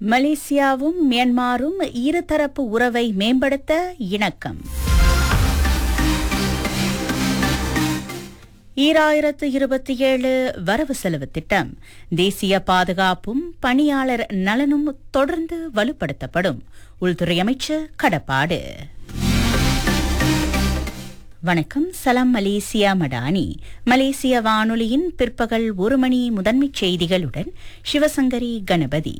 மலேசியாவும் மியான்மாரும் இருதரப்பு உறவை மேம்படுத்த இணக்கம் ஈராயிரத்து இருபத்தி ஏழு வரவு செலவு திட்டம் தேசிய பாதுகாப்பும் பணியாளர் நலனும் தொடர்ந்து வலுப்படுத்தப்படும் உள்துறை அமைச்சர் கடப்பாடு வணக்கம் சலாம் மலேசியா மடானி மலேசிய வானொலியின் பிற்பகல் ஒரு மணி முதன்மைச் செய்திகளுடன் சிவசங்கரி கணபதி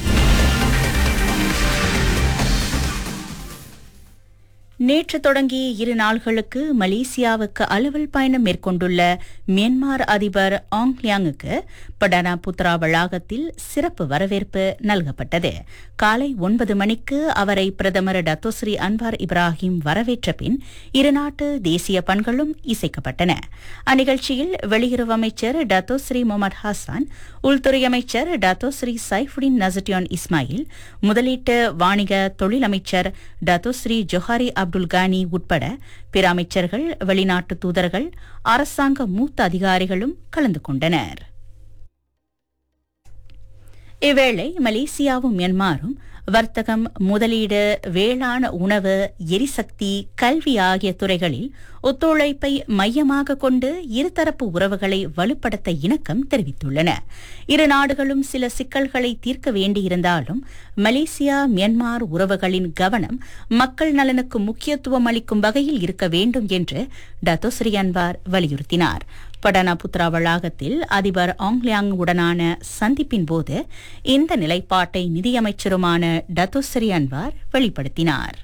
நேற்று தொடங்கி இரு நாள்களுக்கு மலேசியாவுக்கு அலுவல் பயணம் மேற்கொண்டுள்ள மியான்மர் அதிபர் ஆங் லியாங்குக்கு படானா புத்ரா வளாகத்தில் சிறப்பு வரவேற்பு நல்கப்பட்டது காலை ஒன்பது மணிக்கு அவரை பிரதமர் டத்தோஸ்ரீ அன்வார் இப்ராஹிம் வரவேற்ற பின் இருநாட்டு தேசிய பண்களும் இசைக்கப்பட்டன அந்நிகழ்ச்சியில் வெளியுறவு அமைச்சர் டத்தோஸ்ரீ முகமது ஹாசான் உள்துறை அமைச்சர் டத்தோஸ்ரீ சைஃபுடின் நசட்டியான் இஸ்மாயில் முதலீட்டு வாணிக தொழில் அமைச்சர் டத்தோஸ்ரீ ஜொஹாரி அப்துல் கானி உட்பட பிற அமைச்சர்கள் வெளிநாட்டு தூதர்கள் அரசாங்க மூத்த அதிகாரிகளும் கலந்து கொண்டனர் இவ்வேளை மலேசியாவும் மியான்மாரும் வர்த்தகம் முதலீடு வேளாண் உணவு எரிசக்தி கல்வி ஆகிய துறைகளில் ஒத்துழைப்பை மையமாக கொண்டு இருதரப்பு உறவுகளை வலுப்படுத்த இணக்கம் தெரிவித்துள்ளன இரு நாடுகளும் சில சிக்கல்களை தீர்க்க வேண்டியிருந்தாலும் மலேசியா மியான்மார் உறவுகளின் கவனம் மக்கள் நலனுக்கு முக்கியத்துவம் அளிக்கும் வகையில் இருக்க வேண்டும் என்று டத்தோஸ்ரீ அன்வார் வலியுறுத்தினார் படானாபுத்ரா வளாகத்தில் அதிபர் ஆங்லியாங் உடனான சந்திப்பின் போது இந்த நிலைப்பாட்டை நிதியமைச்சருமான டத்தோஸ்ரீ அன்வார் வெளிப்படுத்தினார்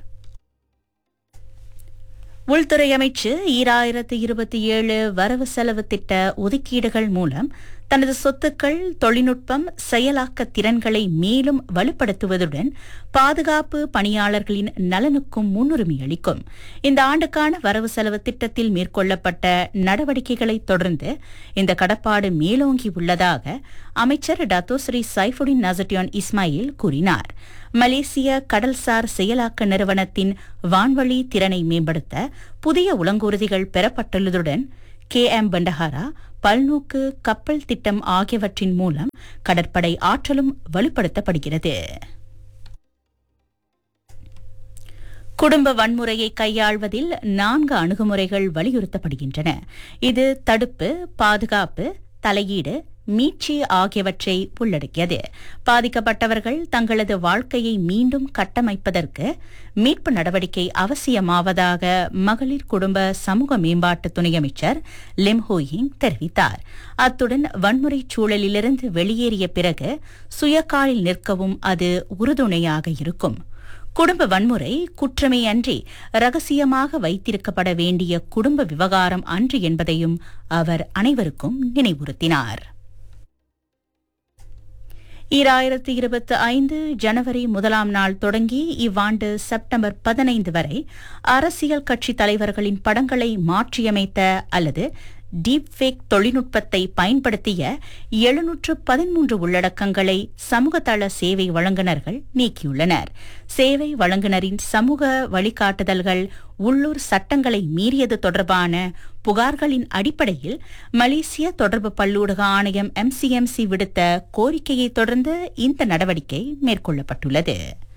உள்துறை அமைச்சு ஈராயிரத்து இருபத்தி ஏழு வரவு செலவு திட்ட ஒதுக்கீடுகள் மூலம் தனது சொத்துக்கள் தொழில்நுட்பம் செயலாக்க திறன்களை மேலும் வலுப்படுத்துவதுடன் பாதுகாப்பு பணியாளர்களின் நலனுக்கும் முன்னுரிமை அளிக்கும் இந்த ஆண்டுக்கான வரவு செலவு திட்டத்தில் மேற்கொள்ளப்பட்ட நடவடிக்கைகளை தொடர்ந்து இந்த கடப்பாடு மேலோங்கி உள்ளதாக அமைச்சர் டத்தோஸ்ரீ சைஃபுடின் நசட்டியான் இஸ்மாயில் கூறினார் மலேசிய கடல்சார் செயலாக்க நிறுவனத்தின் வான்வழி திறனை மேம்படுத்த புதிய உலங்கூர்திகள் பெறப்பட்டுள்ளதுடன் கே எம் பண்டஹாரா பல்நோக்கு கப்பல் திட்டம் ஆகியவற்றின் மூலம் கடற்படை ஆற்றலும் வலுப்படுத்தப்படுகிறது குடும்ப வன்முறையை கையாள்வதில் நான்கு அணுகுமுறைகள் வலியுறுத்தப்படுகின்றன இது தடுப்பு பாதுகாப்பு தலையீடு மீட்சி ஆகியவற்றை உள்ளடக்கியது பாதிக்கப்பட்டவர்கள் தங்களது வாழ்க்கையை மீண்டும் கட்டமைப்பதற்கு மீட்பு நடவடிக்கை அவசியமாவதாக மகளிர் குடும்ப சமூக மேம்பாட்டு துணை அமைச்சர் லிம் ஹோயிங் தெரிவித்தார் அத்துடன் வன்முறை சூழலிலிருந்து வெளியேறிய பிறகு சுயக்காலில் நிற்கவும் அது உறுதுணையாக இருக்கும் குடும்ப வன்முறை குற்றமே அன்றி ரகசியமாக வைத்திருக்கப்பட வேண்டிய குடும்ப விவகாரம் அன்று என்பதையும் அவர் அனைவருக்கும் நினைவுறுத்தினார் ஈராயிரத்து இருபத்தி ஐந்து ஜனவரி முதலாம் நாள் தொடங்கி இவ்வாண்டு செப்டம்பர் பதினைந்து வரை அரசியல் கட்சி தலைவர்களின் படங்களை மாற்றியமைத்த அல்லது டீப்ஃபேக் தொழில்நுட்பத்தை பயன்படுத்திய எழுநூற்று பதிமூன்று உள்ளடக்கங்களை சமூகதள சேவை வழங்குநர்கள் நீக்கியுள்ளனர் சேவை வழங்குநரின் சமூக வழிகாட்டுதல்கள் உள்ளூர் சட்டங்களை மீறியது தொடர்பான புகார்களின் அடிப்படையில் மலேசிய தொடர்பு பல்லூடக ஆணையம் எம்சிஎம்சி விடுத்த கோரிக்கையை தொடர்ந்து இந்த நடவடிக்கை மேற்கொள்ளப்பட்டுள்ளது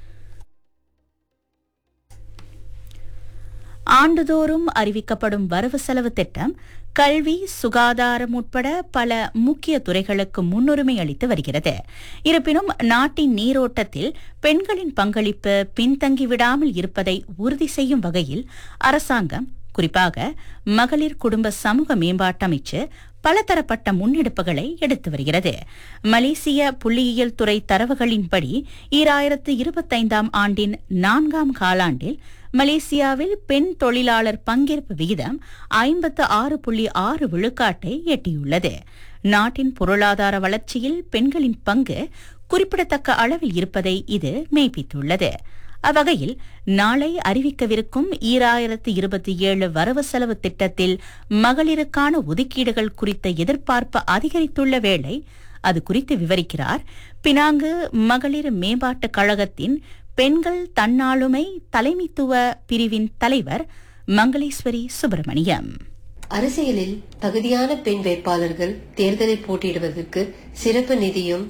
ஆண்டுதோறும் அறிவிக்கப்படும் வரவு செலவு திட்டம் கல்வி சுகாதாரம் உட்பட பல முக்கிய துறைகளுக்கு முன்னுரிமை அளித்து வருகிறது இருப்பினும் நாட்டின் நீரோட்டத்தில் பெண்களின் பங்களிப்பு பின்தங்கிவிடாமல் இருப்பதை உறுதி செய்யும் வகையில் அரசாங்கம் குறிப்பாக மகளிர் குடும்ப சமூக மேம்பாட்டு அமைச்சு பலதரப்பட்ட முன்னெடுப்புகளை எடுத்து வருகிறது மலேசிய புள்ளியியல் துறை தரவுகளின்படி ஈராயிரத்து இருபத்தைந்தாம் ஆண்டின் நான்காம் காலாண்டில் மலேசியாவில் பெண் தொழிலாளர் பங்கேற்பு விகிதம் ஐம்பத்து ஆறு புள்ளி ஆறு விழுக்காட்டை எட்டியுள்ளது நாட்டின் பொருளாதார வளர்ச்சியில் பெண்களின் பங்கு குறிப்பிடத்தக்க அளவில் இருப்பதை இது மெய்ப்பித்துள்ளது அவ்வகையில் நாளை அறிவிக்கவிருக்கும் ஈராயிரத்து இருபத்தி ஏழு வரவு செலவு திட்டத்தில் மகளிருக்கான ஒதுக்கீடுகள் குறித்த எதிர்பார்ப்பு அதிகரித்துள்ள வேளை அது குறித்து விவரிக்கிறார் பினாங்கு மகளிர் மேம்பாட்டுக் கழகத்தின் பெண்கள் தன்னாளுமை தலைமைத்துவ பிரிவின் தலைவர் மங்களேஸ்வரி சுப்பிரமணியம் அரசியலில் தகுதியான பெண் வேட்பாளர்கள் தேர்தலில் போட்டியிடுவதற்கு சிறப்பு நிதியும்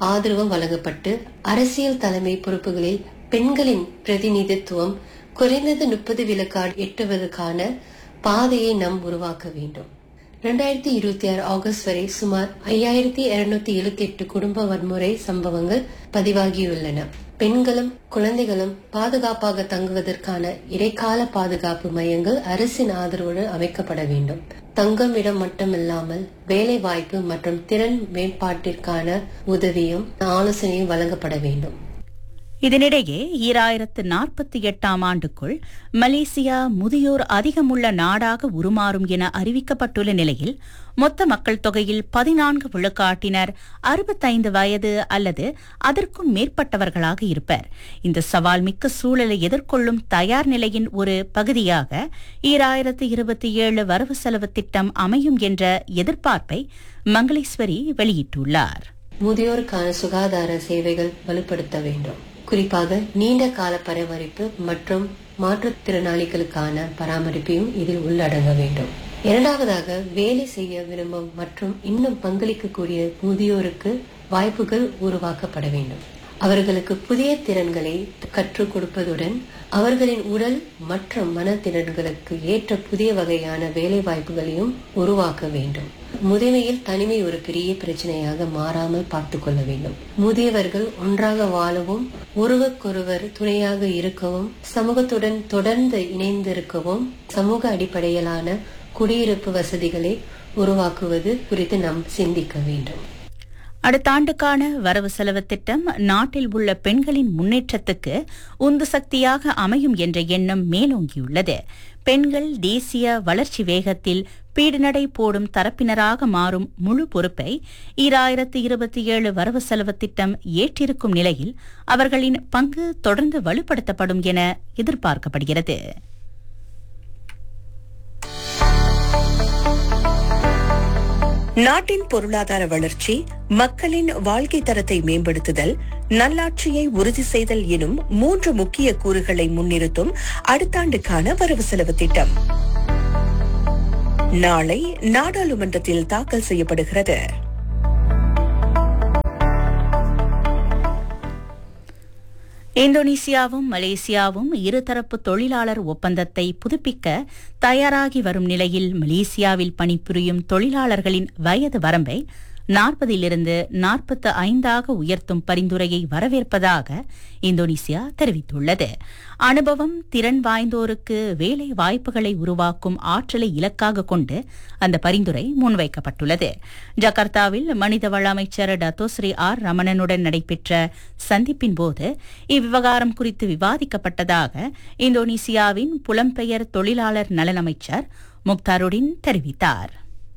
ஆதரவும் வழங்கப்பட்டு அரசியல் தலைமை பொறுப்புகளில் பெண்களின் பிரதிநிதித்துவம் குறைந்தது முப்பது விழுக்காடு எட்டுவதற்கான பாதையை நாம் உருவாக்க வேண்டும் இரண்டாயிரத்தி இருபத்தி ஆறு ஆகஸ்ட் வரை சுமார் ஐயாயிரத்தி இருநூத்தி எழுபத்தி எட்டு குடும்ப வன்முறை சம்பவங்கள் பதிவாகியுள்ளன பெண்களும் குழந்தைகளும் பாதுகாப்பாக தங்குவதற்கான இடைக்கால பாதுகாப்பு மையங்கள் அரசின் ஆதரவுடன் அமைக்கப்பட வேண்டும் தங்கும் இடம் மட்டுமில்லாமல் வேலை வாய்ப்பு மற்றும் திறன் மேம்பாட்டிற்கான உதவியும் ஆலோசனையும் வழங்கப்பட வேண்டும் இதனிடையே ஈராயிரத்து நாற்பத்தி எட்டாம் ஆண்டுக்குள் மலேசியா முதியோர் அதிகமுள்ள நாடாக உருமாறும் என அறிவிக்கப்பட்டுள்ள நிலையில் மொத்த மக்கள் தொகையில் பதினான்கு விழுக்காட்டினர் அறுபத்தைந்து வயது அல்லது அதற்கும் மேற்பட்டவர்களாக இருப்பர் இந்த சவால் மிக்க சூழலை எதிர்கொள்ளும் தயார் நிலையின் ஒரு பகுதியாக ஈராயிரத்து இருபத்தி ஏழு வரவு செலவு திட்டம் அமையும் என்ற எதிர்பார்ப்பை மங்களேஸ்வரி வெளியிட்டுள்ளார் முதியோருக்கான சுகாதார சேவைகள் வலுப்படுத்த வேண்டும் குறிப்பாக நீண்ட கால பராமரிப்பு மற்றும் மாற்றுத்திறனாளிகளுக்கான பராமரிப்பையும் இதில் உள்ளடங்க வேண்டும் இரண்டாவதாக வேலை செய்ய விரும்பும் மற்றும் இன்னும் பங்களிக்கக்கூடிய முதியோருக்கு வாய்ப்புகள் உருவாக்கப்பட வேண்டும் அவர்களுக்கு புதிய திறன்களை கற்றுக் கொடுப்பதுடன் அவர்களின் உடல் மற்றும் மனத்திறன்களுக்கு ஏற்ற புதிய வகையான வேலை வாய்ப்புகளையும் உருவாக்க வேண்டும் முதுமையில் தனிமை ஒரு பெரிய பிரச்சனையாக மாறாமல் பார்த்து கொள்ள வேண்டும் முதியவர்கள் ஒன்றாக வாழவும் ஒருவருக்கொருவர் துணையாக இருக்கவும் சமூகத்துடன் தொடர்ந்து இணைந்திருக்கவும் சமூக அடிப்படையிலான குடியிருப்பு வசதிகளை உருவாக்குவது குறித்து நாம் சிந்திக்க வேண்டும் அடுத்த ஆண்டுக்கான வரவு செலவு திட்டம் நாட்டில் உள்ள பெண்களின் முன்னேற்றத்துக்கு உந்து சக்தியாக அமையும் என்ற எண்ணம் மேலோங்கியுள்ளது பெண்கள் தேசிய வளர்ச்சி வேகத்தில் பீடுநடை போடும் தரப்பினராக மாறும் முழு பொறுப்பை ஈராயிரத்து இருபத்தி ஏழு வரவு செலவு திட்டம் ஏற்றிருக்கும் நிலையில் அவர்களின் பங்கு தொடர்ந்து வலுப்படுத்தப்படும் என எதிர்பார்க்கப்படுகிறது நாட்டின் பொருளாதார வளர்ச்சி மக்களின் வாழ்க்கை தரத்தை மேம்படுத்துதல் நல்லாட்சியை உறுதி செய்தல் எனும் மூன்று முக்கிய கூறுகளை முன்னிறுத்தும் அடுத்த ஆண்டுக்கான வரவு செலவு திட்டம் நாளை நாடாளுமன்றத்தில் தாக்கல் செய்யப்படுகிறது இந்தோனேசியாவும் மலேசியாவும் இருதரப்பு தொழிலாளர் ஒப்பந்தத்தை புதுப்பிக்க தயாராகி வரும் நிலையில் மலேசியாவில் பணிபுரியும் தொழிலாளர்களின் வயது வரம்பை நாற்பதிலிருந்து நாற்பத்து ஐந்தாக உயர்த்தும் பரிந்துரையை வரவேற்பதாக இந்தோனேசியா தெரிவித்துள்ளது அனுபவம் திறன் வாய்ந்தோருக்கு வேலை வாய்ப்புகளை உருவாக்கும் ஆற்றலை இலக்காக கொண்டு அந்த பரிந்துரை முன்வைக்கப்பட்டுள்ளது ஜகார்த்தாவில் மனிதவள அமைச்சர் டத்தோஸ்ரீ ஆர் ரமணனுடன் நடைபெற்ற சந்திப்பின் போது இவ்விவகாரம் குறித்து விவாதிக்கப்பட்டதாக இந்தோனேசியாவின் புலம்பெயர் தொழிலாளர் நலன் அமைச்சர் முக்தாருடின் தெரிவித்தார்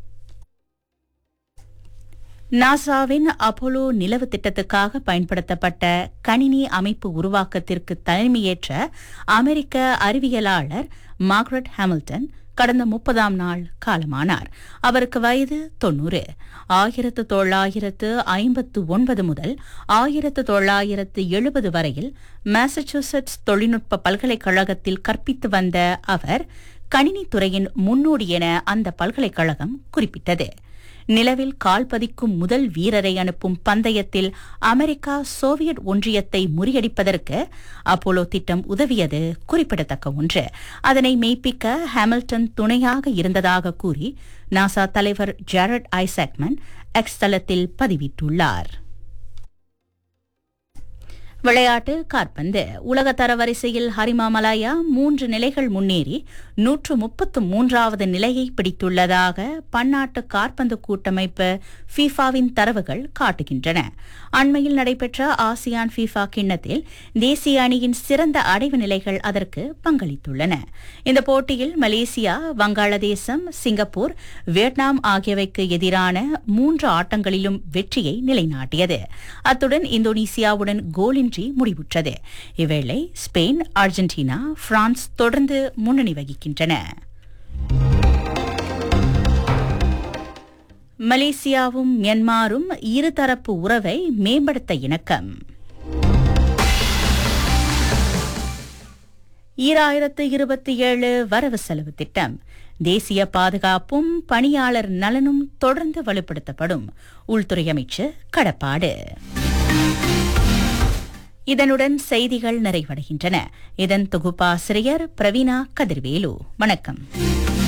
நாசாவின் அப்போலோ நிலவு திட்டத்துக்காக பயன்படுத்தப்பட்ட கணினி அமைப்பு உருவாக்கத்திற்கு தலைமையேற்ற அமெரிக்க அறிவியலாளர் மார்க்ரெட் ஹாமில்டன் கடந்த முப்பதாம் நாள் காலமானார் அவருக்கு வயது தொன்னூறு ஆயிரத்து தொள்ளாயிரத்து ஐம்பத்து ஒன்பது முதல் ஆயிரத்து தொள்ளாயிரத்து எழுபது வரையில் மாசச்சூசெட்ஸ் தொழில்நுட்ப பல்கலைக்கழகத்தில் கற்பித்து வந்த அவர் கணினித்துறையின் முன்னோடி என அந்த பல்கலைக்கழகம் குறிப்பிட்டது நிலவில் கால் பதிக்கும் முதல் வீரரை அனுப்பும் பந்தயத்தில் அமெரிக்கா சோவியத் ஒன்றியத்தை முறியடிப்பதற்கு அப்போலோ திட்டம் உதவியது குறிப்பிடத்தக்க ஒன்று அதனை மெய்ப்பிக்க ஹாமில்டன் துணையாக இருந்ததாக கூறி நாசா தலைவர் ஜாரட் ஐசாக்மன் எக்ஸ் தளத்தில் பதிவிட்டுள்ளார் விளையாட்டு காற்பந்து உலக தரவரிசையில் ஹரிமா மலாயா மூன்று நிலைகள் முன்னேறி நூற்று முப்பத்து மூன்றாவது நிலையை பிடித்துள்ளதாக பன்னாட்டு காற்பந்து கூட்டமைப்பு ஃபீஃபாவின் தரவுகள் காட்டுகின்றன அண்மையில் நடைபெற்ற ஆசியான் ஃபீஃபா கிண்ணத்தில் தேசிய அணியின் சிறந்த அடைவு நிலைகள் அதற்கு பங்களித்துள்ளன இந்த போட்டியில் மலேசியா வங்காளதேசம் சிங்கப்பூர் வியட்நாம் ஆகியவைக்கு எதிரான மூன்று ஆட்டங்களிலும் வெற்றியை நிலைநாட்டியது அத்துடன் இந்தோனேசியாவுடன் கோலின்றி முடிவுற்றது இவ்வேளை ஸ்பெயின் அர்ஜென்டினா பிரான்ஸ் தொடர்ந்து முன்னணி வகிக்கின்றன மலேசியாவும் மியன்மாரும் இருதரப்பு உறவை மேம்படுத்த இணக்கம் ஈராயிரத்து இருபத்தி ஏழு வரவு செலவு திட்டம் தேசிய பாதுகாப்பும் பணியாளர் நலனும் தொடர்ந்து வலுப்படுத்தப்படும் உள்துறை அமைச்சர் கடப்பாடு இதனுடன் செய்திகள் நிறைவடைகின்றன இதன் தொகுப்பாசிரியர் பிரவீனா கதிர்வேலு வணக்கம்